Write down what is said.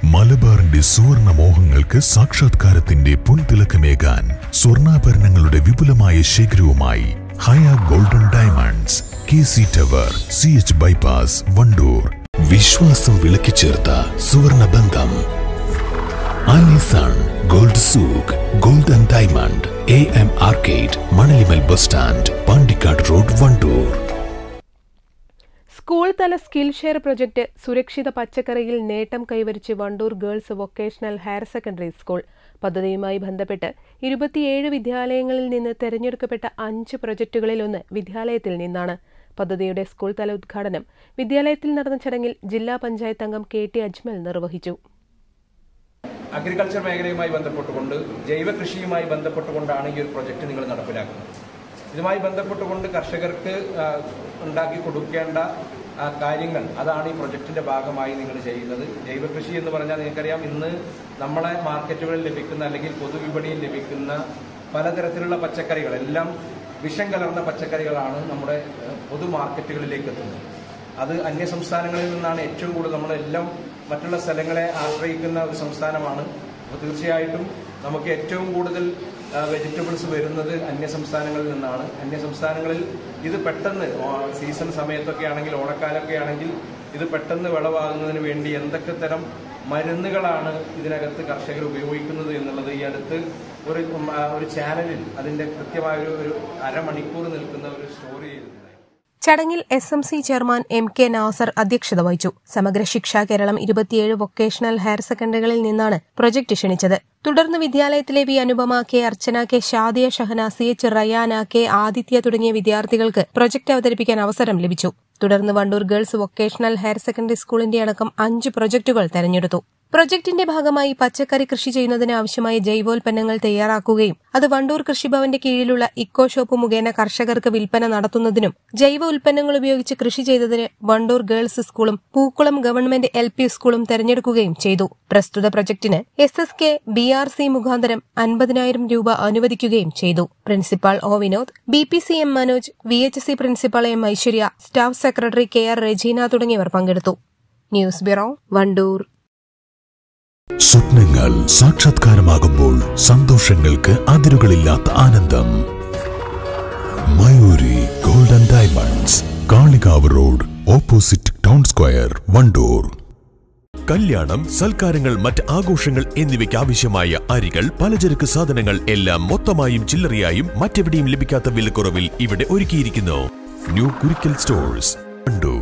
മലബാറിന്റെ സുവർണ മോഹങ്ങൾക്ക് സാക്ഷാത്കാരത്തിന്റെ പൊൻതിളക്കമേകാൻ സ്വർണ്ണാഭരണങ്ങളുടെ വിപുലമായ ശേഖരവുമായി Haya Golden Diamonds K C tower C H bypass Wandoor വിശ്വാസം വിളക്കിച്ചേർത്ത സുവർണ ബന്ധം Allison Gold Souk gold and diamond A M arcade Manalimal bus stand Pandikkad road Wandoor school തല സ്കിൽ ഷെയർ പ്രൊജക്ട് സുരക്ഷിത പച്ചക്കറിയിൽ നേട്ടം കൈവരിച്ച് Wandoor Girls Vocational Higher Secondary School പദ്ധതിയുമായി ബന്ധപ്പെട്ട് ഇരുപത്തിയേഴ് വിദ്യാലയങ്ങളിൽ നിന്ന് തെരഞ്ഞെടുക്കപ്പെട്ട അഞ്ച് പ്രൊജക്ടുകളിൽ ഒന്ന് വിദ്യാലയത്തിൽ നിന്നാണ് പദ്ധതിയുടെ സ്കൂൾ തല ഉദ്ഘാടനം വിദ്യാലയത്തിൽ നടന്ന ചടങ്ങിൽ ജില്ലാ പഞ്ചായത്ത് അംഗം കെ ടി അജ്മൽ നിർവഹിച്ചു അഗ്രികൾച്ചർ മേഖലയുമായി ബന്ധപ്പെട്ടുകൊണ്ട് ജൈവ കൃഷിയുമായി ബന്ധപ്പെട്ടുകൊണ്ടാണ് ഈ ഒരു പ്രൊജക്ട് നിങ്ങൾ നടപ്പിലാക്കുന്നത് ഇതുമായി ബന്ധപ്പെട്ടുകൊണ്ട് കർഷകർക്ക് ആ, ഉണ്ടാക്കി കൊടുക്കേണ്ട ആ, കാര്യങ്ങൾ അതാണ് ഈ പ്രൊജക്ടിന്റെ ഭാഗമായി നിങ്ങൾ ചെയ്യുന്നത് ജൈവ കൃഷി എന്ന് പറഞ്ഞാൽ നിങ്ങൾക്കറിയാം ഇന്ന് നമ്മളെ മാർക്കറ്റുകളിൽ ലഭിക്കുന്ന അല്ലെങ്കിൽ പൊതുവിപണിയിൽ ലഭിക്കുന്ന പലതരത്തിലുള്ള പച്ചക്കറികൾ എല്ലാം വിഷം കലർന്ന പച്ചക്കറികളാണ് നമ്മുടെ ഏഹ്, പൊതു മാർക്കറ്റുകളിലേക്ക് എത്തുന്നത് അത് അന്യ സംസ്ഥാനങ്ങളിൽ നിന്നാണ് ഏറ്റവും കൂടുതൽ നമ്മളെല്ലാം മറ്റുള്ള സ്ഥലങ്ങളെ ആശ്രയിക്കുന്ന ഒരു സംസ്ഥാനമാണ് അപ്പോൾ തീർച്ചയായിട്ടും നമുക്ക് ഏറ്റവും കൂടുതൽ വെജിറ്റബിൾസ് വരുന്നത് അന്യ സംസ്ഥാനങ്ങളിൽ നിന്നാണ് അന്യ സംസ്ഥാനങ്ങളിൽ ഇത് പെട്ടെന്ന് ഓ- സീസൺ സമയത്തൊക്കെ ആണെങ്കിൽ ഓണക്കാലമൊക്കെ ആണെങ്കിൽ ഇത് പെട്ടെന്ന് വിളവാകുന്നതിന് വേണ്ടി എന്തൊക്കെ തരം മരുന്നുകളാണ് ഇതിനകത്ത് കർഷകർ ഉപയോഗിക്കുന്നത് എന്നുള്ളത് ഈ അടുത്ത് ഒരു ഉം, ആ, ഒരു ചാനലിൽ അതിന്റെ കൃത്യമായ ഒരു ഒരു അരമണിക്കൂർ നിൽക്കുന്ന ഒരു സ്റ്റോറി ചെയ്തിട്ടുണ്ടായിരുന്നു ചടങ്ങിൽ S M C chairman M K Nasar അധ്യക്ഷത വഹിച്ചു സമഗ്ര ശിക്ഷ കേരളം ഇരുപത്തിയേഴ് വൊക്കേഷണൽ ഹയർ സെക്കൻഡറികളിൽ നിന്നാണ് പ്രൊജക്ട് ക്ഷണിച്ചത് തുടർന്ന് വിദ്യാലയത്തിലെ V Anupama K Archana K Shadiya Shahana C H Rayana K Aditya തുടങ്ങിയ വിദ്യാർത്ഥികൾക്ക് പ്രൊജക്ട് അവതരിപ്പിക്കാൻ അവസരം ലഭിച്ചു തുടർന്ന് Wandoor Girls Vocational Higher Secondary സ്കൂളിന്റെ അടക്കം അഞ്ച് പ്രൊജക്ടുകൾ തെരഞ്ഞെടുത്തു പ്രൊജക്ടിന്റെ ഭാഗമായി പച്ചക്കറി കൃഷി ചെയ്യുന്നതിന് ആവശ്യമായ ജൈവോൽപ്പന്നങ്ങൾ തയ്യാറാക്കുകയും അത് വണ്ടൂർ കൃഷിഭവന്റെ കീഴിലുള്ള ഇക്കോ ഷോപ്പ് മുഖേന കർഷകർക്ക് വിൽപ്പന നടത്തുന്നതിനും ജൈവ ഉൽപ്പന്നങ്ങൾ ഉപയോഗിച്ച് കൃഷി ചെയ്തതിന് വണ്ടൂർ ഗേൾസ് സ്കൂളും പൂക്കുളം ഗവൺമെന്റ് എൽ പി സ്കൂളും തെരഞ്ഞെടുക്കുകയും ചെയ്തു പ്രസ്തുത പ്രൊജക്ടിന് S S K B R C മുഖാന്തരം അൻപതിനായിരം രൂപ അനുവദിക്കുകയും ചെയ്തു principal O Vinod B P C M Manoj V H C principal M Aishwarya staff secretary K R Regina തുടങ്ങിയവർ പങ്കെടുത്തു ന്യൂസ് ബ്യൂറോ വണ്ടൂർ സ്വപ്നങ്ങൾ സാക്ഷാത്കാരമാകുമ്പോൾ സന്തോഷങ്ങൾക്ക് അതിരുകളില്ലാത്ത ആനന്ദം Mayuri Golden Diamonds Kalikavu road opposite Town Square Wandoor കല്യാണം സൽക്കാരങ്ങൾ മറ്റ് ആഘോഷങ്ങൾ എന്നിവയ്ക്ക് ആവശ്യമായ അരികൾ പലചരക്ക് സാധനങ്ങൾ എല്ലാം മൊത്തമായും ചില്ലറയായും മറ്റെവിടെയും ലഭിക്കാത്ത വിലക്കുറവിൽ ഇവിടെ ഒരുക്കിയിരിക്കുന്നു ന്യൂ കുരിക്കൽ സ്റ്റോഴ്സ് വണ്ടൂർ